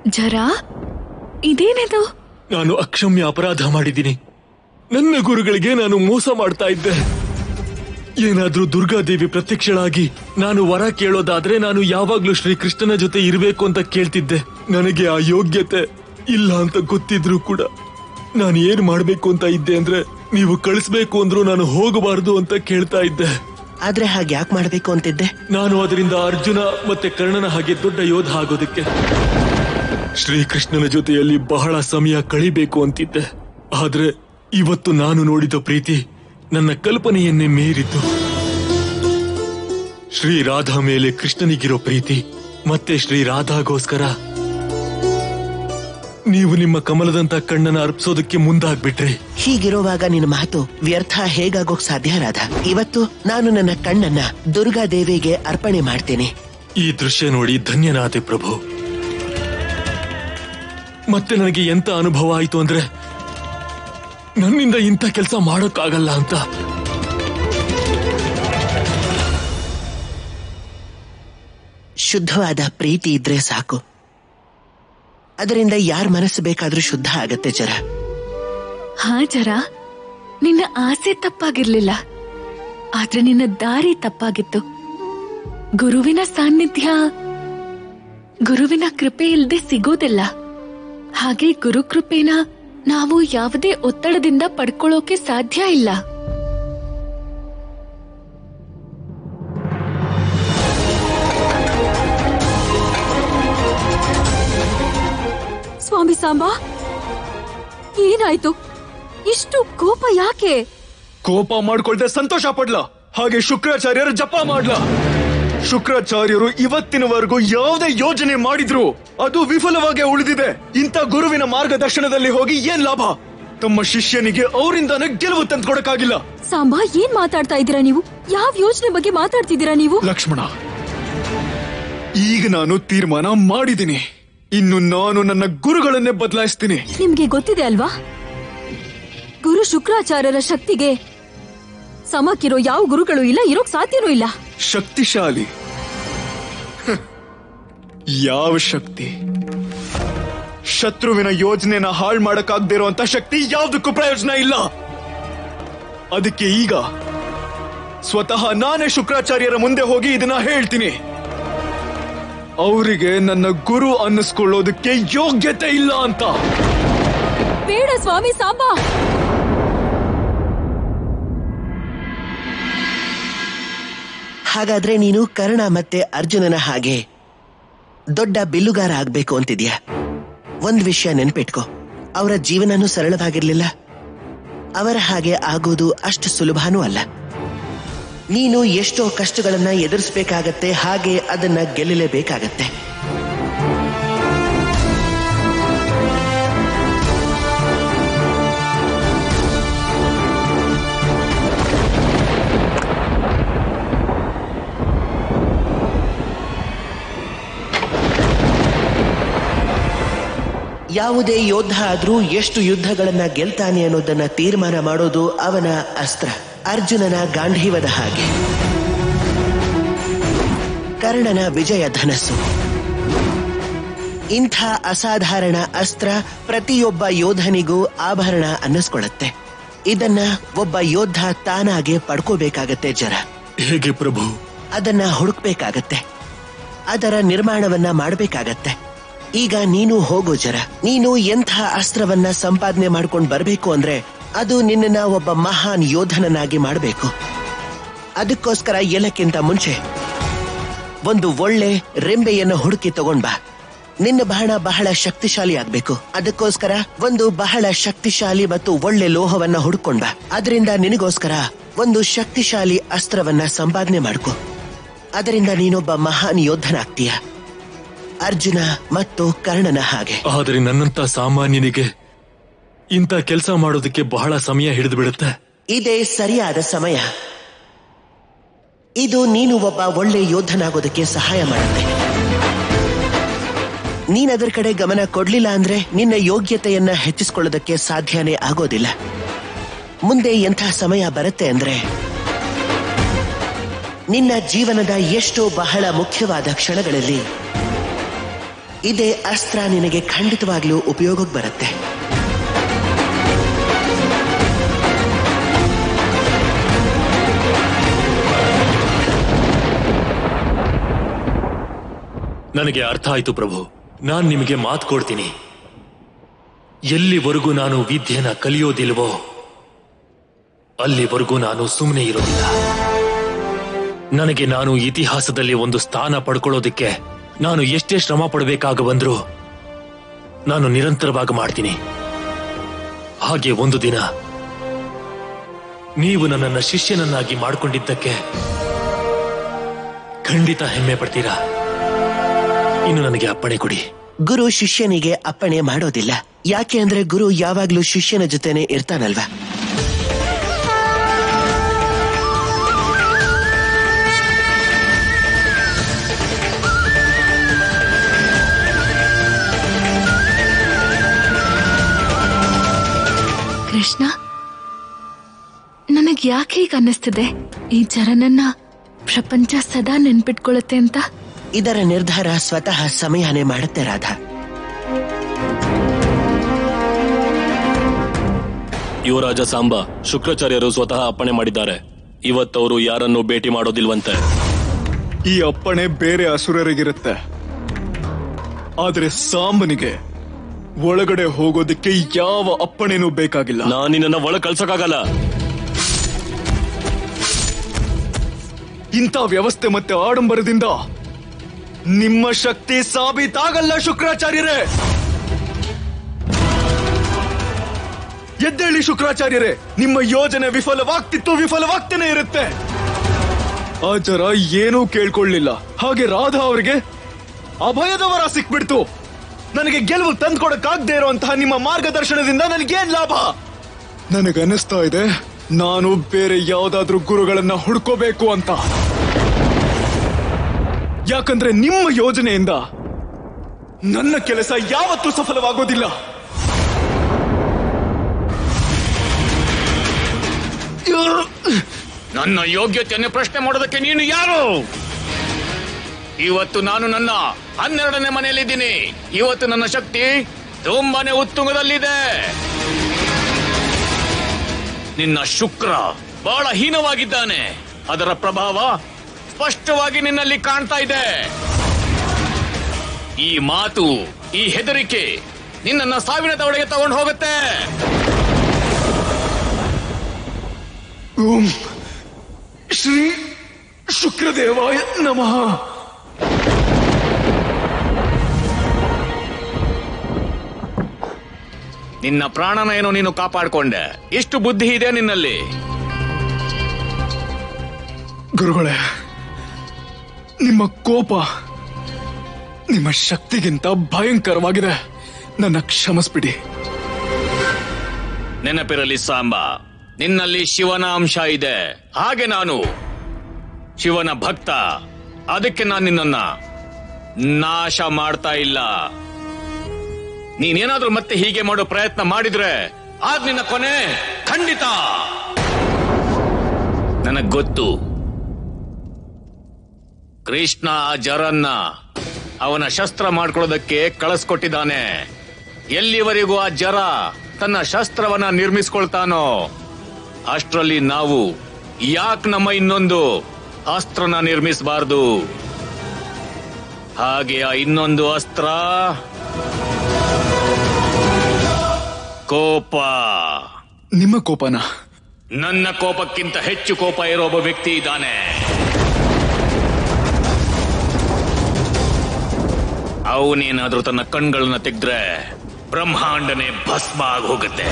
ಜರ ಇದೇನಿದು ನಾನು ಅಕ್ಷಮ್ಯ ಅಪರಾಧ ಮಾಡಿದ್ದೀನಿ ನನ್ನ ಗುರುಗಳಿಗೆ ನಾನು ಮೋಸ ಮಾಡ್ತಾ ಇದ್ದೆ ಏನಾದ್ರೂ ದುರ್ಗಾದೇವಿ ಪ್ರತ್ಯಕ್ಷಳಾಗಿ ನಾನು ವರ ಕೇಳೋದಾದ್ರೆ ನಾನು ಯಾವಾಗ್ಲೂ ಶ್ರೀಕೃಷ್ಣನ ಜೊತೆ ಇರಬೇಕು ಅಂತ ಕೇಳ್ತಿದ್ದೆ ನನಗೆ ಆ ಯೋಗ್ಯತೆ ಇಲ್ಲ ಅಂತ ಗೊತ್ತಿದ್ರು ಕೂಡ ನಾನು ಏನ್ ಮಾಡ್ಬೇಕು ಅಂತ ಇದ್ದೆ ಅಂದ್ರೆ ನೀವು ಕಳಿಸ್ಬೇಕು ಅಂದ್ರೂ ನಾನು ಹೋಗಬಾರದು ಅಂತ ಕೇಳ್ತಾ ಇದ್ದೆ ಆದ್ರೆ ಹಾಗೆ ಯಾಕೆ ಮಾಡ್ಬೇಕು ಅಂತಿದ್ದೆ ನಾನು ಅದರಿಂದ ಅರ್ಜುನ ಮತ್ತೆ ಕರ್ಣನ ಹಾಗೆ ದೊಡ್ಡ ಯೋಧ ಆಗೋದಕ್ಕೆ ಶ್ರೀಕೃಷ್ಣನ ಜೊತೆಯಲ್ಲಿ ಬಹಳ ಸಮಯ ಕಳಿಬೇಕು ಅಂತಿದ್ದೆ ಆದ್ರೆ ಇವತ್ತು ನಾನು ನೋಡಿದ ಪ್ರೀತಿ ನನ್ನ ಕಲ್ಪನೆಯನ್ನೇ ಮೀರಿತು ಶ್ರೀ ರಾಧಾ ಮೇಲೆ ಕೃಷ್ಣನಿಗಿರೋ ಪ್ರೀತಿ ಮತ್ತೆ ಶ್ರೀ ರಾಧಾಗೋಸ್ಕರ ನೀವು ನಿಮ್ಮ ಕಮಲದಂತ ಕಣ್ಣನ್ನ ಅರ್ಪಿಸೋದಕ್ಕೆ ಮುಂದಾಗ್ಬಿಟ್ರಿ ಹೀಗಿರುವಾಗ ನಿನ್ನ ಮಾತು ವ್ಯರ್ಥ ಹೇಗಾಗೋಕ್ ಸಾಧ್ಯ ರಾಧ ಇವತ್ತು ನಾನು ನನ್ನ ಕಣ್ಣನ್ನ ದುರ್ಗಾ ದೇವಿಗೆ ಅರ್ಪಣೆ ಮಾಡ್ತೀನಿ ಈ ದೃಶ್ಯ ನೋಡಿ ಧನ್ಯನಾದೆ ಪ್ರಭು ಮತ್ತೆ ನನಗೆ ಎಂತ ಅನುಭವ ಆಯ್ತು ಅಂದ್ರೆ ನನ್ನಿಂದ ಇಂಥ ಕೆಲಸ ಮಾಡೋಕ್ಕಾಗಲ್ಲ ಅಂತ ಶುದ್ಧವಾದ ಪ್ರೀತಿ ಇದ್ರೆ ಸಾಕು ಅದರಿಂದ ಯಾರ ಮನಸ್ಸು ಬೇಕಾದ್ರೂ ಶುದ್ಧ ಆಗತ್ತೆ ಜರ ಹಾ ಜರ ನಿನ್ನ ಆಸೆ ತಪ್ಪಾಗಿರ್ಲಿಲ್ಲ ಆದ್ರೆ ನಿನ್ನ ದಾರಿ ತಪ್ಪಾಗಿತ್ತು ಗುರುವಿನ ಸಾನ್ನಿಧ್ಯ ಗುರುವಿನ ಕೃಪೆ ಇಲ್ದೆ ಸಿಗೋದಿಲ್ಲ ಹಾಗೆ ಗುರು ಕೃಪೆನ ನಾವು ಯಾವುದೇ ಒತ್ತಡದಿಂದ ಪಡ್ಕೊಳ್ಳೋಕೆ ಸಾಧ್ಯ ಇಲ್ಲ ಸ್ವಾಮಿ ಸಾಂಬಾ ಏನಾಯ್ತು ಇಷ್ಟು ಕೋಪ ಯಾಕೆ ಕೋಪ ಮಾಡ್ಕೊಳ್ದೆ ಸಂತೋಷ ಪಡ್ಲ ಹಾಗೆ ಶುಕ್ರಾಚಾರ್ಯರು ಜಪ ಮಾಡ್ಲ ಶುಕ್ರಾಚಾರ್ಯರು ಇವತ್ತಿನವರೆಗೂ ಯಾವುದೇ ಯೋಜನೆ ಮಾಡಿದ್ರು ಅದು ವಿಫಲವಾಗಿ ಉಳಿದಿದೆ ಇಂಥ ಗುರುವಿನ ಮಾರ್ಗದರ್ಶನದಲ್ಲಿ ಹೋಗಿ ಏನ್ ಲಾಭ ತಮ್ಮ ಶಿಷ್ಯನಿಗೆ ಅವರಿಂದಾನೇ ಗೆಲುವು ತಂದ್ಕೊಡಕ್ಕಾಗಿಲ್ಲ ಸಾಂಬಾ ಏನ್ ಮಾತಾಡ್ತಾ ಇದ್ದೀರಾ ನೀವು ಯಾವ ಯೋಚನೆ ಬಗ್ಗೆ ಮಾತಾಡ್ತಿದ್ದೀರಾ ನೀವು ಲಕ್ಷ್ಮಣ ಈಗ ನಾನು ತೀರ್ಮಾನ ಮಾಡಿದ್ದೀನಿ ಇನ್ನು ನಾನು ನನ್ನ ಗುರುಗಳನ್ನೇ ಬದಲಾಯಿಸ್ತೀನಿ ನಿಮ್ಗೆ ಗೊತ್ತಿದೆ ಅಲ್ವಾ ಗುರು ಶುಕ್ರಾಚಾರ್ಯರ ಶಕ್ತಿಗೆ ಸಮಕ್ಕಿರೋ ಯಾವ ಗುರುಗಳು ಇಲ್ಲ ಇರೋಕ್ ಸಾಧ್ಯನೂ ಇಲ್ಲ ಶಕ್ತಿಶಾಲಿ ಹ್. ಯಾವ ಶಕ್ತಿ ಶತ್ರುವಿನ ಯೋಜನೆನ ಹಾಳು ಮಾಡಕ್ಕಾಗದೇ ಇರುವಂತ ಶಕ್ತಿ ಯಾವ್ದಕ್ಕೂ ಪ್ರಯೋಜನ ಇಲ್ಲ ಅದಕ್ಕೆ ಈಗ ಸ್ವತಃ ನಾನೇ ಶುಕ್ರಾಚಾರ್ಯರ ಮುಂದೆ ಹೋಗಿ ಇದನ್ನ ಹೇಳ್ತೀನಿ ಅವರಿಗೆ ನನ್ನ ಗುರು ಅನ್ನಿಸ್ಕೊಳ್ಳೋದಕ್ಕೆ ಯೋಗ್ಯತೆ ಇಲ್ಲ ಅಂತ ಬೇಡ ಸ್ವಾಮಿ ಸಾಂಬಾ ಹಾಗಾದ್ರೆ ನೀನು ಕರ್ಣ ಮತ್ತೆ ಅರ್ಜುನನ ಹಾಗೆ ದೊಡ್ಡ ಬಿಲ್ಲುಗಾರ ಆಗ್ಬೇಕು ಅಂತಿದ್ಯಾ ಒಂದ್ ವಿಷಯ ನೆನ್ಪಿಟ್ಕೋ ಅವರ ಜೀವನನೂ ಸರಳವಾಗಿರ್ಲಿಲ್ಲ ಅವರ ಹಾಗೆ ಆಗೋದು ಅಷ್ಟು ಸುಲಭನೂ ಅಲ್ಲ ನೀನು ಎಷ್ಟೋ ಕಷ್ಟಗಳನ್ನ ಎದುರಿಸ್ಬೇಕಾಗತ್ತೆ ಹಾಗೆ ಅದನ್ನ ಗೆಲ್ಲಲೇಬೇಕಾಗತ್ತೆ ಯಾವುದೇ ಯೋಧ ಆದ್ರೂ ಎಷ್ಟು ಯುದ್ಧಗಳನ್ನ ಗೆಲ್ತಾನೆ ಅನ್ನೋದನ್ನ ತೀರ್ಮಾನ ಮಾಡೋದು ಅವನ ಅಸ್ತ್ರ ಅರ್ಜುನನ ಗಾಂಧೀವದ ಹಾಗೆ ಕರ್ಣನ ವಿಜಯ ಧನಸ್ಸು ಇಂಥ ಅಸಾಧಾರಣ ಅಸ್ತ್ರ ಪ್ರತಿಯೊಬ್ಬ ಯೋಧನಿಗೂ ಆಭರಣ ಅನ್ನಿಸ್ಕೊಳ್ಳುತ್ತೆ ಇದನ್ನ ಒಬ್ಬ ಯೋಧ ತಾನಾಗೆ ಪಡ್ಕೋಬೇಕಾಗತ್ತೆ ಜರ ಹೇಗೆ ಪ್ರಭು ಅದನ್ನ ಹುಡುಕ್ಬೇಕಾಗತ್ತೆ ಅದರ ನಿರ್ಮಾಣವನ್ನ ಮಾಡಬೇಕಾಗತ್ತೆ ಈಗ ನೀನು ಹೋಗು ಜರ ನೀನು ಎಂಥ ಅಸ್ತ್ರವನ್ನ ಸಂಪಾದನೆ ಮಾಡ್ಕೊಂಡು ಬರ್ಬೇಕು ಅಂದ್ರೆ ಅದು ನಿನ್ನನ್ನ ಒಬ್ಬ ಮಹಾನ್ ಯೋಧನನ್ನಾಗಿ ಮಾಡಬೇಕು ಅದಕ್ಕೋಸ್ಕರ ಎಲ್ಲಕ್ಕಿಂತ ಮುಂಚೆ ಒಂದು ಒಳ್ಳೆ ರೆಂಬೆಯನ್ನು ಹುಡುಕಿ ತಗೊಂಡ್ ಬಾ ನಿನ್ನ ಬಾಣ ಬಹಳ ಶಕ್ತಿಶಾಲಿ ಆಗ್ಬೇಕು ಅದಕ್ಕೋಸ್ಕರ ಒಂದು ಬಹಳ ಶಕ್ತಿಶಾಲಿ ಮತ್ತು ಒಳ್ಳೆ ಲೋಹವನ್ನ ಹುಡ್ಕೊಂಡ್ ಬಾ ಅದರಿಂದ ನಿನಗೋಸ್ಕರ ಒಂದು ಶಕ್ತಿಶಾಲಿ ಅಸ್ತ್ರವನ್ನ ಸಂಪಾದನೆ ಮಾಡ್ಕೊ ಅದರಿಂದ ನೀನೊಬ್ಬ ಮಹಾನ್ ಯೋಧನಾಗ್ತೀಯ ಅರ್ಜುನ ಮತ್ತು ಕರ್ಣನ ಹಾಗೆ ಆದರೆ ನನ್ನಂತ ಸಾಮಾನ್ಯನಿಗೆ ಇಂಥ ಕೆಲಸ ಮಾಡೋದಕ್ಕೆ ಬಹಳ ಸಮಯ ಹಿಡಿದು ಬಿಡುತ್ತೆ ಇದೇ ಸರಿಯಾದ ಸಮಯ ಇದು ನೀನು ಒಬ್ಬ ಒಳ್ಳೆ ಯೋಧನಾಗೋದಕ್ಕೆ ಸಹಾಯ ಮಾಡುತ್ತೆ ನೀನ್ ಅದರ ಕಡೆ ಗಮನ ಕೊಡ್ಲಿಲ್ಲ ಅಂದ್ರೆ ನಿನ್ನ ಯೋಗ್ಯತೆಯನ್ನ ಹೆಚ್ಚಿಸ್ಕೊಳ್ಳೋದಕ್ಕೆ ಸಾಧ್ಯನೇ ಆಗೋದಿಲ್ಲ ಮುಂದೆ ಎಂಥ ಸಮಯ ಬರುತ್ತೆ ಅಂದ್ರೆ ನಿನ್ನ ಜೀವನದ ಎಷ್ಟೋ ಬಹಳ ಮುಖ್ಯವಾದ ಕ್ಷಣಗಳಲ್ಲಿ ಇದೇ ಅಸ್ತ್ರ ನಿನಗೆ ಖಂಡಿತವಾಗ್ಲೂ ಉಪಯೋಗಕ್ಕೆ ಬರುತ್ತೆ ನನಗೆ ಅರ್ಥ ಆಯ್ತು ಪ್ರಭು ನಾನ್ ನಿಮಗೆ ಮಾತು ಕೊಡ್ತೀನಿ ಎಲ್ಲಿವರೆಗೂ ನಾನು ವಿದ್ಯೆನ ಕಲಿಯೋದಿಲ್ವೋ ಅಲ್ಲಿವರೆಗೂ ನಾನು ಸುಮ್ಮನೆ ಇರೋದಿಲ್ಲ ನನಗೆ ನಾನು ಇತಿಹಾಸದಲ್ಲಿ ಒಂದು ಸ್ಥಾನ ಪಡ್ಕೊಳ್ಳೋದಕ್ಕೆ ನಾನು ಎಷ್ಟೇ ಶ್ರಮ ಪಡಬೇಕಾಗ ಬಂದ್ರು ನಾನು ನಿರಂತರವಾಗಿ ಮಾಡ್ತೀನಿ ಹಾಗೆ ಒಂದು ದಿನ ನೀವು ನನ್ನನ್ನ ಶಿಷ್ಯನನ್ನಾಗಿ ಮಾಡಿಕೊಂಡಿದ್ದಕ್ಕೆ ಖಂಡಿತ ಹೆಮ್ಮೆ ಪಡ್ತೀರಾ ಇನ್ನು ನನಗೆ ಅಪ್ಪಣೆ ಕೊಡಿ ಗುರು ಶಿಷ್ಯನಿಗೆ ಅಪ್ಪಣೆ ಮಾಡೋದಿಲ್ಲ ಯಾಕೆ ಅಂದ್ರೆ ಗುರು ಯಾವಾಗ್ಲೂ ಶಿಷ್ಯನ ಜೊತೆನೆ ಇರ್ತಾನಲ್ವಾ ಕೃಷ್ಣ ನನಗ್ ಯಾಕೆ ಈಗ ಅನ್ನಿಸ್ತಿದೆ ಈ ಜರನನ್ನ ಪ್ರಪಂಚ ಸದಾ ನೆನ್ಪಿಟ್ಕೊಳ್ಳುತ್ತೆ ಅಂತ ಇದರ ನಿರ್ಧಾರ ಸ್ವತಃ ಸಮಯನೇ ಮಾಡುತ್ತೆ ರಾಧಾ ಯುವರಾಜ ಸಾಂಬ ಶುಕ್ರಾಚಾರ್ಯರು ಸ್ವತಃ ಅಪ್ಪಣೆ ಮಾಡಿದ್ದಾರೆ ಇವತ್ತವರು ಯಾರನ್ನು ಭೇಟಿ ಮಾಡೋದಿಲ್ವಂತೆ ಈ ಅಪ್ಪಣೆ ಬೇರೆ ಅಸುರರಿಗಿರುತ್ತೆ ಆದ್ರೆ ಸಾಂಬನಿಗೆ ಒಳಗಡೆ ಹೋಗೋದಕ್ಕೆ ಯಾವ ಅಪ್ಪಣೆನೂ ಬೇಕಾಗಿಲ್ಲ ನಾನ್ ನಿನ್ನ ಒಳ ಕಳ್ಸಕ್ಕಾಗಲ್ಲ ಇಂಥ ವ್ಯವಸ್ಥೆ ಮತ್ತೆ ಆಡಂಬರದಿಂದ ನಿಮ್ಮ ಶಕ್ತಿ ಸಾಬೀತಾಗಲ್ಲ ಶುಕ್ರಾಚಾರ್ಯರೇ ಎದ್ದೇಳಿ ಶುಕ್ರಾಚಾರ್ಯರೇ ನಿಮ್ಮ ಯೋಜನೆ ವಿಫಲವಾಗ್ತಿತ್ತು ವಿಫಲವಾಗ್ತಾನೆ ಇರುತ್ತೆ ಆ ಜರ ಏನೂ ಕೇಳ್ಕೊಳ್ಳಿಲ್ಲ ಹಾಗೆ ರಾಧಾ ಅವರಿಗೆ ಅಭಯದ ವರ ಸಿಕ್ಬಿಡ್ತು ನನಗೆ ಗೆಲುವು ತಂದ್ಕೊಡಕ್ಕಾಗದೇ ಇರುವಂತಹ ನಿಮ್ಮ ಮಾರ್ಗದರ್ಶನದಿಂದ ನನಗೇನ್ ಲಾಭ ನನಗನ್ನಿಸ್ತಾ ಇದೆ ನಾನು ಬೇರೆ ಯಾವ್ದಾದ್ರೂ ಗುರುಗಳನ್ನ ಹುಡ್ಕೋಬೇಕು ಅಂತ ಯಾಕಂದ್ರೆ ನಿಮ್ಮ ಯೋಜನೆಯಿಂದ ನನ್ನ ಕೆಲಸ ಯಾವತ್ತೂ ಸಫಲವಾಗೋದಿಲ್ಲ ನನ್ನ ಯೋಗ್ಯತೆಯನ್ನು ಪ್ರಶ್ನೆ ಮಾಡೋದಕ್ಕೆ ನೀನು ಯಾರು ಇವತ್ತು ನಾನು ನನ್ನ ಹನ್ನೆರಡನೇ ಮನೆಯಲ್ಲಿದ್ದೀನಿ ಇವತ್ತು ನನ್ನ ಶಕ್ತಿ ತುಂಬಾನೇ ಉತ್ತುಂಗದಲ್ಲಿದೆ ನಿನ್ನ ಶುಕ್ರ ಬಹಳ ಹೀನವಾಗಿದ್ದಾನೆ ಅದರ ಪ್ರಭಾವ ಸ್ಪಷ್ಟವಾಗಿ ನಿನ್ನಲ್ಲಿ ಕಾಣ್ತಾ ಇದೆ ಈ ಮಾತು ಈ ಹೆದರಿಕೆ ನಿನ್ನನ್ನ ಸಾವಿನ ದವಡೆಗೆ ತಗೊಂಡು ಹೋಗುತ್ತೆ ಓಂ ಶ್ರೀ ಶುಕ್ರದೇವಾಯ ನಮಃ ನಿನ್ನ ಪ್ರಾಣನ ಏನೋ ನೀನು ಕಾಪಾಡ್ಕೊಂಡೆ ಎಷ್ಟು ಬುದ್ಧಿ ಇದೆ ನಿನ್ನಲ್ಲಿ ಗುರುಗಳೇ ನಿಮ್ಮ ಕೋಪ ನಿಮ್ಮ ಶಕ್ತಿಗಿಂತ ಭಯಂಕರವಾಗಿದೆ ನನ್ನ ಕ್ಷಮಿಸ್ಬಿಡಿ ನೆನಪಿರಲಿ ಸಾಂಬ ನಿನ್ನಲ್ಲಿ ಶಿವನ ಅಂಶ ಇದೆ ಹಾಗೆ ನಾನು ಶಿವನ ಭಕ್ತ ಅದಕ್ಕೆ ನಾನು ನಿನ್ನನ್ನ ನಾಶ ಮಾಡ್ತಾ ಇಲ್ಲ ನೀನೇನಾದ್ರೂ ಮತ್ತೆ ಹೀಗೆ ಮಾಡೋ ಪ್ರಯತ್ನ ಮಾಡಿದ್ರೆ ಆಗ ನಿನ್ನ ಕೊನೆ ಖಂಡಿತ ನನಗ್ ಗೊತ್ತು ಕೃಷ್ಣ ಆ ಜರನ್ನ ಅವನ ಶಸ್ತ್ರ ಮಾಡ್ಕೊಳ್ಳೋದಕ್ಕೆ ಕಳಿಸ್ಕೊಟ್ಟಿದ್ದಾನೆ ಎಲ್ಲಿವರೆಗೂ ಆ ಜರ ತನ್ನ ಶಸ್ತ್ರವನ್ನ ನಿರ್ಮಿಸ್ಕೊಳ್ತಾನೋ ಅಷ್ಟರಲ್ಲಿ ನಾವು ಯಾಕೆ ನಮ್ಮ ಇನ್ನೊಂದು ಅಸ್ತ್ರನ ನಿರ್ಮಿಸಬಾರ್ದು ಹಾಗೆ ಆ ಇನ್ನೊಂದು ಅಸ್ತ್ರ ಕೋಪ ನಿಮ್ಮ ಕೋಪನ ನನ್ನ ಕೋಪಕ್ಕಿಂತ ಹೆಚ್ಚು ಕೋಪ ಇರೋ ಒಬ್ಬ ವ್ಯಕ್ತಿ ಇದ್ದಾನೆ ಅವನೇನಾದ್ರೂ ತನ್ನ ಕಣ್ಗಳನ್ನ ತೆಗೆದ್ರೆ ಬ್ರಹ್ಮಾಂಡನೇ ಭಸ್ಮ ಆಗಿ ಹೋಗುತ್ತೆ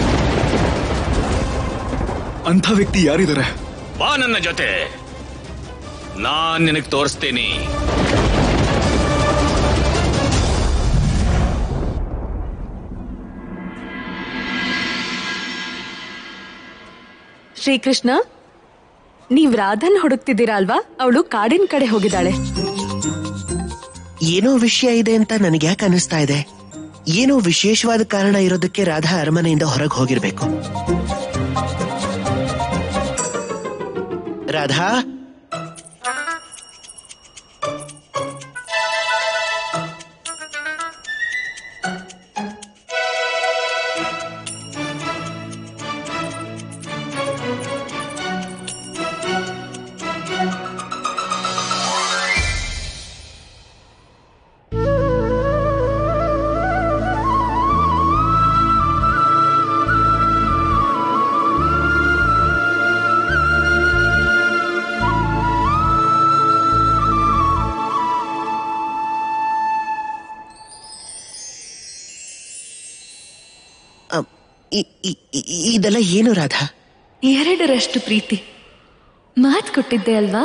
ಅಂಥ ವ್ಯಕ್ತಿ ಯಾರಿದ್ದಾರೆ ಬಾ ನನ್ನ ಜೊತೆ ನಾನ್ ನಿನಗೆ ತೋರಿಸ್ತೀನಿ ಶ್ರೀಕೃಷ್ಣ ನೀವ್ ರಾಧನ್ ಹುಡುಕ್ತಿದ್ದೀರಾ ಅಲ್ವಾ ಅವಳು ಕಾಡಿನ ಕಡೆ ಹೋಗಿದ್ದಾಳೆ ಏನೋ ವಿಷಯ ಇದೆ ಅಂತ ನನಗೆ ಯಾಕೆ ಅನಿಸ್ತಾ ಇದೆ ಏನೋ ವಿಶೇಷವಾದ ಕಾರಣ ಇರೋದಕ್ಕೆ ರಾಧಾ ಅರಮನೆಯಿಂದ ಹೊರಗೆ ಹೋಗಿರ್ಬೇಕು ರಾಧಾ ಇ- ಇ- ಇ- ಇದೆಲ್ಲ ಏನು ರಾಧಾ ಎರಡರಷ್ಟು ಪ್ರೀತಿ ಮಾತ್ ಕೊಟ್ಟಿದ್ದೆ ಅಲ್ವಾ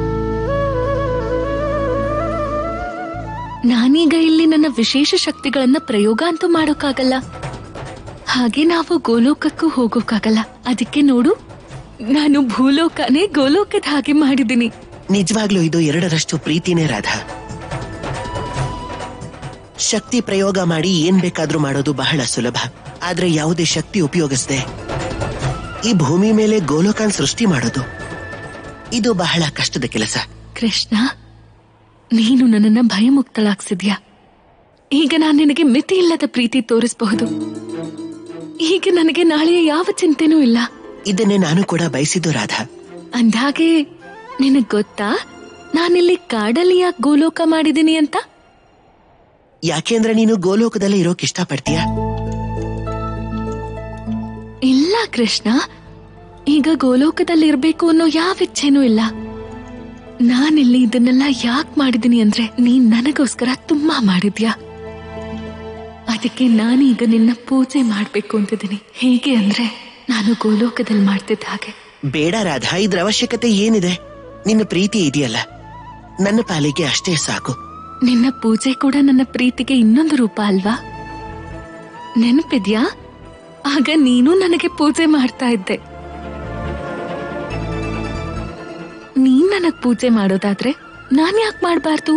ನಾನೀಗ ಇಲ್ಲಿ ನನ್ನ ವಿಶೇಷ ಶಕ್ತಿಗಳನ್ನ ಪ್ರಯೋಗ ಅಂತೂ ಮಾಡೋಕ್ಕಾಗಲ್ಲ ಹಾಗೆ ನಾವು ಗೋಲೋಕಕ್ಕೂ ಹೋಗೋಕ್ಕಾಗಲ್ಲ ಅದಕ್ಕೆ ನೋಡು ನಾನು ಭೂಲೋಕನೇ ಗೋಲೋಕದ ಹಾಗೆ ಮಾಡಿದ್ದೀನಿ ನಿಜವಾಗ್ಲೂ ಇದು ಎರಡರಷ್ಟು ಪ್ರೀತಿನೇ ರಾಧಾ ಶಕ್ತಿ ಪ್ರಯೋಗ ಮಾಡಿ ಏನ್ ಬೇಕಾದ್ರೂ ಮಾಡೋದು ಬಹಳ ಸುಲಭ ಆದ್ರೆ ಯಾವುದೇ ಶಕ್ತಿ ಉಪಯೋಗಿಸದೆ ಈ ಭೂಮಿ ಮೇಲೆ ಗೋಲೋಕಾನ್ ಸೃಷ್ಟಿ ಮಾಡೋದು ಇದು ಬಹಳ ಕಷ್ಟದ ಕೆಲಸ ಕೃಷ್ಣ ನೀನು ನನ್ನನ್ನ ಭಯಮುಕ್ತಳಾಗ್ಸಿದ್ಯಾ ಈಗ ನಾನು ನಿನಗೆ ಮಿತಿ ಇಲ್ಲದ ಪ್ರೀತಿ ತೋರಿಸಬಹುದು ಈಗ ನನಗೆ ನಾಳೆಯ ಯಾವ ಚಿಂತೆನೂ ಇಲ್ಲ ಇದನ್ನೇ ನಾನು ಕೂಡ ಬಯಸಿದ್ದು ರಾಧಾ ಅಂದ್ಹಾಗೆ ನಿನಗ್ ಗೊತ್ತಾ ನಾನಿಲ್ಲಿ ಕಾಡಲ್ಲಿ ಯಾಕೆ ಗೋಲೋಕ ಮಾಡಿದೀನಿ ಅಂತ ಯಾಕೆಂದ್ರೆ ನೀನು ಗೋಲೋಕದಲ್ಲಿ ಇರೋಕ್ ಇಷ್ಟಪಡ್ತೀಯ ಇಲ್ಲ ಕೃಷ್ಣ ಈಗ ಗೋಲೋಕದಲ್ಲಿ ಇರ್ಬೇಕು ಅನ್ನೋ ಯಾವ ಇಚ್ಛೆನೂ ಇಲ್ಲ ನಾನಿಲ್ಲಿ ಇದನ್ನೆಲ್ಲ ಯಾಕೆ ಮಾಡಿದೀನಿ ಅಂದ್ರೆ ನೀನ್ ನನಗೋಸ್ಕರ ತುಂಬಾ ಮಾಡಿದ್ಯಾ ಅದಕ್ಕೆ ನಾನೀಗ ನಿನ್ನ ಪೂಜೆ ಮಾಡ್ಬೇಕು ಅಂತಿದ್ದೀನಿ ಹೇಗೆ ಅಂದ್ರೆ ನಾನು ಗೋಲೋಕದಲ್ಲಿ ಮಾಡ್ತಿದ್ದ ಹಾಗೆ ಬೇಡ ರಾಧಾ ಇದ್ರ ಅವಶ್ಯಕತೆ ಏನಿದೆ ನಿನ್ನ ಪ್ರೀತಿ ಇದೆಯಲ್ಲ ನನ್ನ ಪಾಲಿಗೆ ಅಷ್ಟೇ ಸಾಕು ನಿನ್ನ ಪೂಜೆ ಕೂಡ ನನ್ನ ಪ್ರೀತಿಗೆ ಇನ್ನೊಂದು ರೂಪ ಅಲ್ವಾ ನೆನಪಿದ್ಯಾ ಆಗ ನೀನು ನನಗೆ ಪೂಜೆ ಮಾಡ್ತಾ ಇದ್ದೆ ನೀನ್ ನನಗ್ ಪೂಜೆ ಮಾಡೋದಾದ್ರೆ ನಾನ್ ಯಾಕೆ ಮಾಡ್ಬಾರ್ದು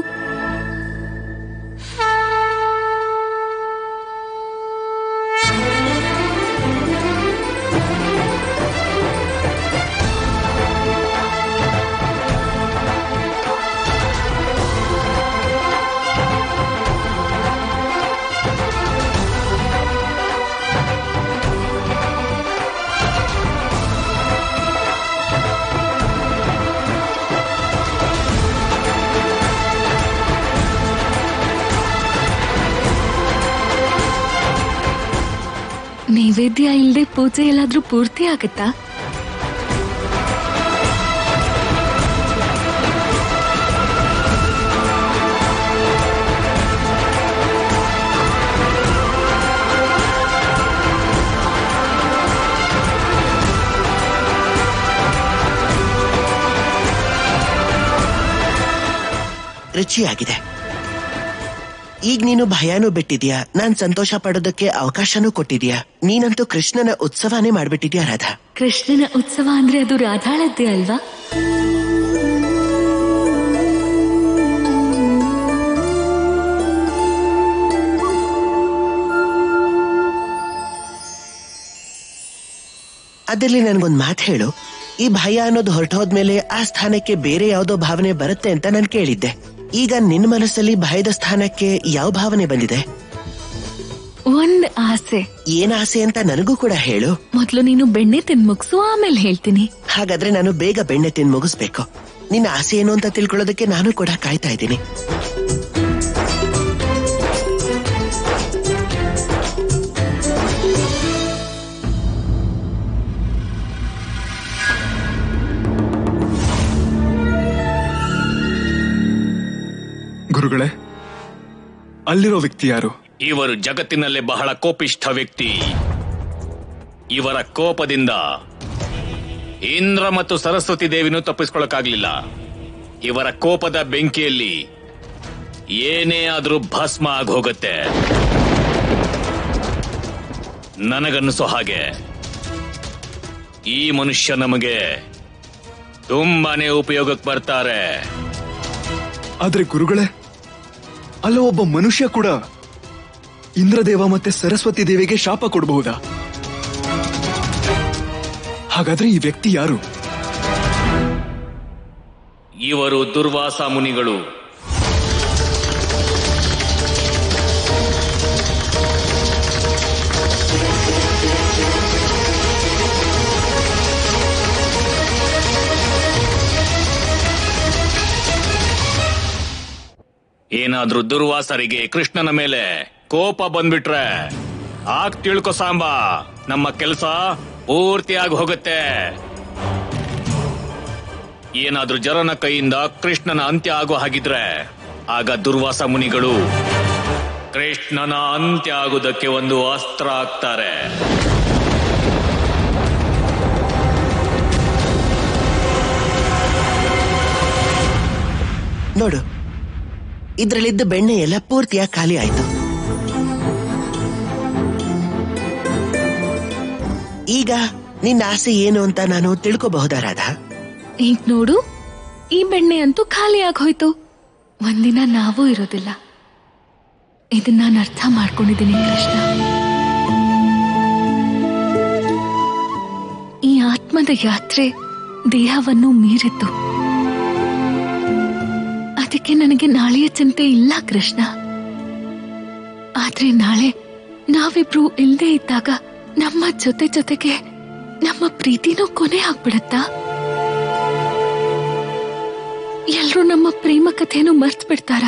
ನೈವೇದ್ಯ ಇಲ್ದೆ ಪೂಜೆ ಎಲ್ಲಾದ್ರೂ ಪೂರ್ತಿ ಆಗತ್ತಾ ರುಚಿಯಾಗಿದೆ ಈಗ ನೀನು ಭಯನೂ ಬಿಟ್ಟಿದ್ಯಾ ನಾನ್ ಸಂತೋಷ ಪಡೋದಕ್ಕೆ ಅವಕಾಶನೂ ಕೊಟ್ಟಿದ್ಯಾ ನೀನಂತೂ ಕೃಷ್ಣನ ಉತ್ಸವನೇ ಮಾಡ್ಬಿಟ್ಟಿದ್ಯಾ ರಾಧಾ ಕೃಷ್ಣನ ಉತ್ಸವ ಅಂದ್ರೆ ಅದು ರಾಧಾಳದ್ದೇ ಅಲ್ವಾ ಅದರಲ್ಲಿ ನನ್ಗೊಂದ್ ಮಾತು ಹೇಳು ಈ ಭಯ ಅನ್ನೋದು ಹೊರಟೋದ್ಮೇಲೆ ಆ ಸ್ಥಾನಕ್ಕೆ ಬೇರೆ ಯಾವ್ದೋ ಭಾವನೆ ಬರುತ್ತೆ ಅಂತ ನಾನು ಕೇಳಿದ್ದೆ ಈಗ ನಿನ್ನ ಮನಸ್ಸಲ್ಲಿ ಭಯದ ಸ್ಥಾನಕ್ಕೆ ಯಾವ ಭಾವನೆ ಬಂದಿದೆ ಒಂದ್ ಆಸೆ ಏನ್ ಆಸೆ ಅಂತ ನನಗೂ ಕೂಡ ಹೇಳು ಮೊದ್ಲು ನೀನು ಬೆಣ್ಣೆ ತಿಂದ್ ಮುಗ್ಸು ಆಮೇಲೆ ಹೇಳ್ತೀನಿ ಹಾಗಾದ್ರೆ ನಾನು ಬೇಗ ಬೆಣ್ಣೆ ತಿಂದು ಮುಗಿಸ್ಬೇಕು ನಿನ್ನ ಆಸೆ ಏನು ಅಂತ ತಿಳ್ಕೊಳ್ಳೋದಕ್ಕೆ ನಾನು ಕೂಡ ಕಾಯ್ತಾ ಇದ್ದೀನಿ ಗುರುಗಳೇ ಅಲ್ಲಿರೋ ವ್ಯಕ್ತಿ ಯಾರು ಇವರು ಜಗತ್ತಿನಲ್ಲೇ ಬಹಳ ಕೋಪಿಷ್ಠ ವ್ಯಕ್ತಿ ಇವರ ಕೋಪದಿಂದ ಇಂದ್ರ ಮತ್ತು ಸರಸ್ವತಿ ದೇವಿನೂ ತಪ್ಪಿಸ್ಕೊಳಕ್ಕಾಗ್ಲಿಲ್ಲ ಇವರ ಕೋಪದ ಬೆಂಕಿಯಲ್ಲಿ ಏನೇ ಆದ್ರೂ ಭಸ್ಮ ಆಗಿ ಹೋಗುತ್ತೆ ನನಗನ್ನಿಸೋ ಹಾಗೆ ಈ ಮನುಷ್ಯ ನಮಗೆ ತುಂಬಾನೇ ಉಪಯೋಗಕ್ಕೆ ಬರ್ತಾರೆ ಆದ್ರೆ ಗುರುಗಳೇ ಅಲ್ಲ ಒಬ್ಬ ಮನುಷ್ಯ ಕೂಡ ಇಂದ್ರದೇವ ಮತ್ತೆ ಸರಸ್ವತಿ ದೇವಿಗೆ ಶಾಪ ಕೊಡಬಹುದಾ ಹಾಗಾದ್ರೆ ಈ ವ್ಯಕ್ತಿ ಯಾರು ಇವರು ದುರ್ವಾಸ ಮುನಿಗಳು ಏನಾದ್ರೂ ದುರ್ವಾಸರಿಗೆ ಕೃಷ್ಣನ ಮೇಲೆ ಕೋಪ ಬಂದ್ಬಿಟ್ರೆ ಆಗ ತಿಳ್ಕೊ ಸಾಂಬ ನಮ್ಮ ಕೆಲಸ ಪೂರ್ತಿಯಾಗಿ ಹೋಗುತ್ತೆ ಏನಾದ್ರೂ ಜರನ ಕೈಯಿಂದ ಕೃಷ್ಣನ ಅಂತ್ಯ ಆಗೋ ಹಾಗಿದ್ರೆ ಆಗ ದುರ್ವಾಸ ಮುನಿಗಳು ಕೃಷ್ಣನ ಅಂತ್ಯ ಆಗುವುದಕ್ಕೆ ಒಂದು ಅಸ್ತ್ರ ಆಗ್ತಾರೆ ನೋಡು ಇದ್ರಲ್ಲಿದ್ದ ಬೆಣ್ಣೆ ಎಲ್ಲ ಪೂರ್ತಿಯಾಗಿ ಖಾಲಿ ಆಯ್ತು ಈಗ ನಿನ್ನ ಆಸೆ ಏನು ಅಂತ ನಾನು ತಿಳ್ಕೋಬಹುದಾ ರಾಧಾ ಈಗ ನೋಡು ಈ ಬೆಣ್ಣೆ ಅಂತೂ ಖಾಲಿ ಆಗೋಯ್ತು ಒಂದಿನ ನಾವೂ ಇರೋದಿಲ್ಲ ಇದನ್ನ ನಾನು ಅರ್ಥ ಮಾಡ್ಕೊಂಡಿದ್ದೀನಿ ಕೃಷ್ಣ ಈ ಆತ್ಮದ ಯಾತ್ರೆ ದೇಹವನ್ನು ಮೀರಿತ್ತು ಅದಕ್ಕೆ ನನಗೆ ನಾಳೆಯ ಚಿಂತೆ ಇಲ್ಲ ಕೃಷ್ಣ ಆದ್ರೆ ನಾಳೆ ನಾವಿಬ್ರು ಇಲ್ದೇ ಇದ್ದಾಗ ನಮ್ಮ ಜೊತೆ ಜೊತೆಗೆ ನಮ್ಮ ಪ್ರೀತಿನೂ ಕೊನೆ ಆಗ್ಬಿಡತ್ತಾ ಎಲ್ರೂ ನಮ್ಮ ಪ್ರೇಮ ಕಥೆಯನ್ನು ಮರ್ತ್ ಬಿಡ್ತಾರಾ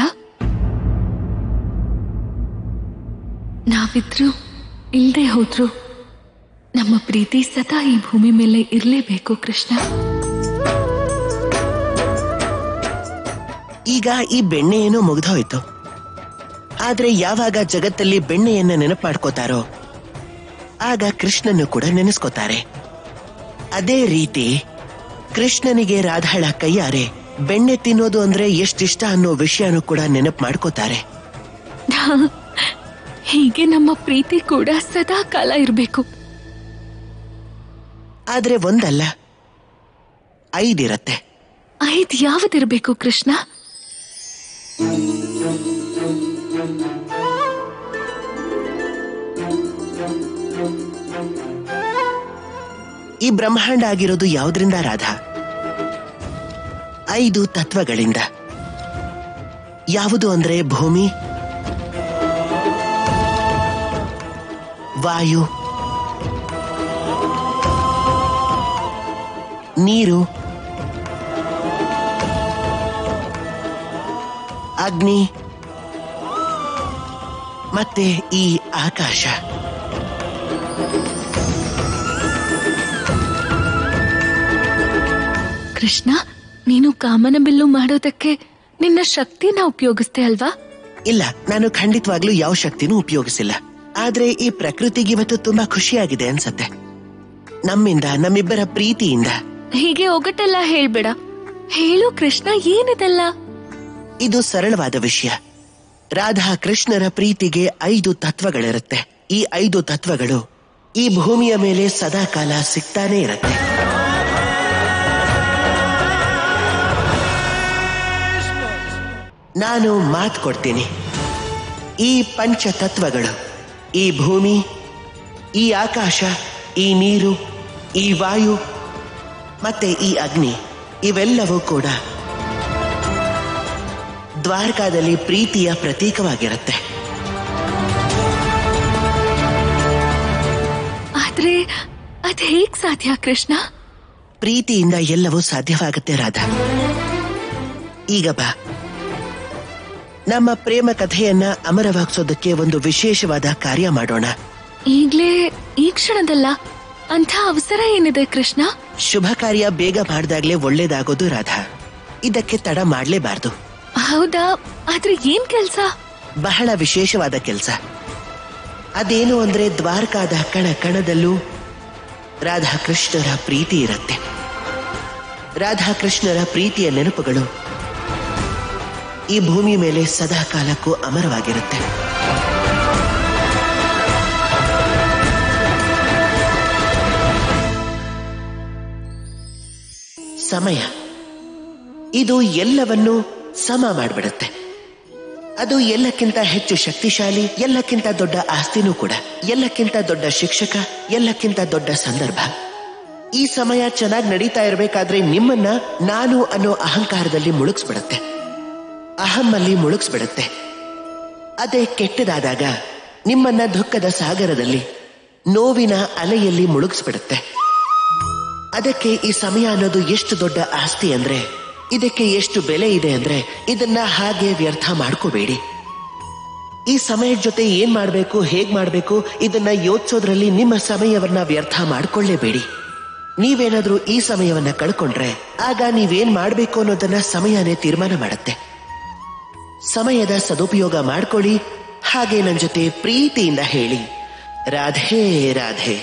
ನಾವಿದ್ರು ಇಲ್ದೆ ಹೋದ್ರು ನಮ್ಮ ಪ್ರೀತಿ ಸದಾ ಈ ಭೂಮಿ ಮೇಲೆ ಇರಲೇಬೇಕು ಕೃಷ್ಣ ಈಗ ಈ ಬೆಣ್ಣೆ ಏನೋ ಮುಗ್ದೋಯ್ತು ಆದ್ರೆ ಯಾವಾಗ ಜಗತ್ತಲ್ಲಿ ಬೆಣ್ಣೆಯನ್ನ ನೆನಪು ಮಾಡ್ಕೋತಾರೋ ಆಗ ಕೃಷ್ಣನ್ನು ಕೂಡ ನೆನೆಸ್ಕೋತಾರೆ ಅದೇ ರೀತಿ ಕೃಷ್ಣನಿಗೆ ರಾಧಾಳ ಕೈಯಾರೆ ಬೆಣ್ಣೆ ತಿನ್ನೋದು ಅಂದ್ರೆ ಎಷ್ಟಿಷ್ಟ ಅನ್ನೋ ವಿಷಯನೂ ಕೂಡ ನೆನಪು ಮಾಡ್ಕೋತಾರೆ ಹೀಗೆ ನಮ್ಮ ಪ್ರೀತಿ ಕೂಡ ಸದಾ ಕಾಲ ಇರಬೇಕು ಆದ್ರೆ ಒಂದಲ್ಲ ಐದಿರತ್ತೆ ಐದ್ ಯಾವ್ದಿರ್ಬೇಕು ಕೃಷ್ಣ ಈ ಬ್ರಹ್ಮಾಂಡ ಆಗಿರೋದು ಯಾವುದರಿಂದ ರಾಧಾ ಐದು ತತ್ವಗಳಿಂದ ಯಾವುದು ಅಂದ್ರೆ ಭೂಮಿ ವಾಯು ನೀರು ಅಗ್ನಿ ಮತ್ತೆ ಈ ಆಕಾಶ ಕೃಷ್ಣ ನೀನು ಕಾಮನ ಬಿಲ್ಲು ಮಾಡೋದಕ್ಕೆ ನಿನ್ನ ಶಕ್ತಿನ ಉಪಯೋಗಿಸ್ತೆ ಅಲ್ವಾ ಇಲ್ಲ ನಾನು ಖಂಡಿತವಾಗ್ಲೂ ಯಾವ ಶಕ್ತಿನೂ ಉಪಯೋಗಿಸಿಲ್ಲ ಆದ್ರೆ ಈ ಪ್ರಕೃತಿಗೆ ಇವತ್ತು ತುಂಬಾ ಖುಷಿಯಾಗಿದೆ ಅನ್ಸತ್ತೆ ನಮ್ಮಿಂದ ನಮ್ಮಿಬ್ಬರ ಪ್ರೀತಿಯಿಂದ ಹೀಗೆ ಒಗಟೆಲ್ಲ ಹೇಳ್ಬೇಡ ಹೇಳು ಕೃಷ್ಣ ಏನಿದೆಲ್ಲ ಇದು ಸರಳವಾದ ವಿಷಯ ರಾಧಾ ಕೃಷ್ಣರ ಪ್ರೀತಿಗೆ ಐದು ತತ್ವಗಳಿರುತ್ತೆ ಈ ಐದು ತತ್ವಗಳು ಈ ಭೂಮಿಯ ಮೇಲೆ ಸದಾಕಾಲ ಸಿಗ್ತಾನೆ ಇರುತ್ತೆ ನಾನು ಮಾತು ಕೊಡ್ತೀನಿ ಈ ಪಂಚ ತತ್ವಗಳು ಈ ಭೂಮಿ ಈ ಆಕಾಶ ಈ ನೀರು ಈ ವಾಯು ಮತ್ತೆ ಈ ಅಗ್ನಿ ಇವೆಲ್ಲವೂ ಕೂಡ ದ್ವಾರಕಾದಲ್ಲಿ ಪ್ರೀತಿಯ ಪ್ರತೀಕವಾಗಿರುತ್ತೆ ಆದ್ರೆ ಅದ್ ಹೇಗ್ ಸಾಧ್ಯ ಕೃಷ್ಣ ಪ್ರೀತಿಯಿಂದ ಎಲ್ಲವೂ ಸಾಧ್ಯವಾಗುತ್ತೆ ರಾಧಾ ಈಗ ಬಾ ನಮ್ಮ ಪ್ರೇಮ ಕಥೆಯನ್ನ ಅಮರವಾಗಿಸೋದಕ್ಕೆ ಒಂದು ವಿಶೇಷವಾದ ಕಾರ್ಯ ಮಾಡೋಣ ಈಗ್ಲೇ ಈ ಕ್ಷಣದಲ್ಲ ಅಂಥ ಅವಸರ ಏನಿದೆ ಕೃಷ್ಣ ಶುಭ ಕಾರ್ಯ ಬೇಗ ಮಾಡಿದಾಗ್ಲೇ ಒಳ್ಳೇದಾಗೋದು ರಾಧಾ ಇದಕ್ಕೆ ತಡ ಮಾಡ್ಲೇಬಾರ್ದು ಹೌದಾ ಆದ್ರೆ ಏನ್ ಕೆಲ್ಸ ಬಹಳ ವಿಶೇಷವಾದ ಕೆಲಸ ಅದೇನು ಅಂದ್ರೆ ದ್ವಾರಕಾದ ಕಣ ಕಣದಲ್ಲೂ ರಾಧಾಕೃಷ್ಣರ ಪ್ರೀತಿ ಇರುತ್ತೆ ರಾಧಾಕೃಷ್ಣರ ಪ್ರೀತಿಯ ನೆನಪುಗಳು ಈ ಭೂಮಿ ಮೇಲೆ ಸದಾ ಕಾಲಕ್ಕೂ ಅಮರವಾಗಿರುತ್ತೆ ಸಮಯ ಇದು ಎಲ್ಲವನ್ನೂ ಸಮ ಮಾಡಿಬಿಡುತ್ತೆ ಅದು ಎಲ್ಲಕ್ಕಿಂತ ಹೆಚ್ಚು ಶಕ್ತಿಶಾಲಿ ಎಲ್ಲಕ್ಕಿಂತ ದೊಡ್ಡ ಆಸ್ತಿನೂ ಕೂಡ ಎಲ್ಲಕ್ಕಿಂತ ದೊಡ್ಡ ಶಿಕ್ಷಕ ಎಲ್ಲಕ್ಕಿಂತ ದೊಡ್ಡ ಸಂದರ್ಭ ಈ ಸಮಯ ಚೆನ್ನಾಗಿ ನಡೀತಾ ಇರಬೇಕಾದ್ರೆ ನಿಮ್ಮನ್ನ ನಾನು ಅನ್ನೋ ಅಹಂಕಾರದಲ್ಲಿ ಮುಳುಗಿಸ್ಬಿಡುತ್ತೆ ಅಹಮ್ಮಲ್ಲಿ ಮುಳುಗಿಸ್ಬಿಡುತ್ತೆ ಅದೇ ಕೆಟ್ಟದಾದಾಗ ನಿಮ್ಮನ್ನ ದುಃಖದ ಸಾಗರದಲ್ಲಿ ನೋವಿನ ಅಲೆಯಲ್ಲಿ ಮುಳುಗಿಸ್ಬಿಡುತ್ತೆ ಅದಕ್ಕೆ ಈ ಸಮಯ ಅನ್ನೋದು ಎಷ್ಟು ದೊಡ್ಡ ಆಸ್ತಿ ಅಂದ್ರೆ ಇದಕ್ಕೆ ಎಷ್ಟು ಬೆಲೆ ಇದೆ ಅಂದ್ರೆ ಇದನ್ನ ಹಾಗೆ ವ್ಯರ್ಥ ಮಾಡ್ಕೋಬೇಡಿ ಈ ಸಮಯದ ಜೊತೆ ಏನ್ ಮಾಡ್ಬೇಕು ಹೇಗ್ ಮಾಡ್ಬೇಕು ಇದನ್ನ ಯೋಚಿಸೋದ್ರಲ್ಲಿ ನಿಮ್ಮ ಸಮಯವನ್ನ ವ್ಯರ್ಥ ಮಾಡ್ಕೊಳ್ಳೇಬೇಡಿ ನೀವೇನಾದ್ರೂ ಈ ಸಮಯವನ್ನ ಕಳ್ಕೊಂಡ್ರೆ ಆಗ ನೀವೇನ್ ಮಾಡ್ಬೇಕು ಅನ್ನೋದನ್ನ ಸಮಯನೇ ತೀರ್ಮಾನ ಮಾಡುತ್ತೆ ಸಮಯದ ಸದುಪಯೋಗ ಮಾಡ್ಕೊಳ್ಳಿ ಹಾಗೆ ನನ್ನ ಜೊತೆ ಪ್ರೀತಿಯಿಂದ ಹೇಳಿ ರಾಧೆ ರಾಧೆ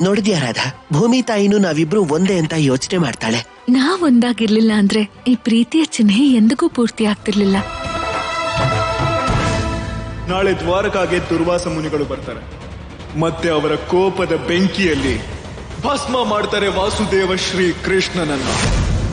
ನೋಡಿದ್ಯಾ ರಾಧಾ ಭೂಮಿ ತಾಯಿನೂ ನಾವಿಬ್ರು ಒಂದೇ ಅಂತ ಯೋಚನೆ ಮಾಡ್ತಾಳೆ ನಾವ್ ಒಂದಾಗಿರ್ಲಿಲ್ಲ ಅಂದ್ರೆ ಈ ಪ್ರೀತಿಯ ಚಿಹ್ನೆ ಎಂದಿಗೂ ಪೂರ್ತಿ ಆಗ್ತಿರ್ಲಿಲ್ಲ ನಾಳೆ ದ್ವಾರಕಾಗೆ ದುರ್ವಾಸ ಮುನಿಗಳು ಬರ್ತಾರೆ ಮತ್ತೆ ಅವರ ಕೋಪದ ಬೆಂಕಿಯಲ್ಲಿ ಭಸ್ಮ ಮಾಡ್ತಾರೆ ವಾಸುದೇವ ಶ್ರೀ ಕೃಷ್ಣನನ್ನ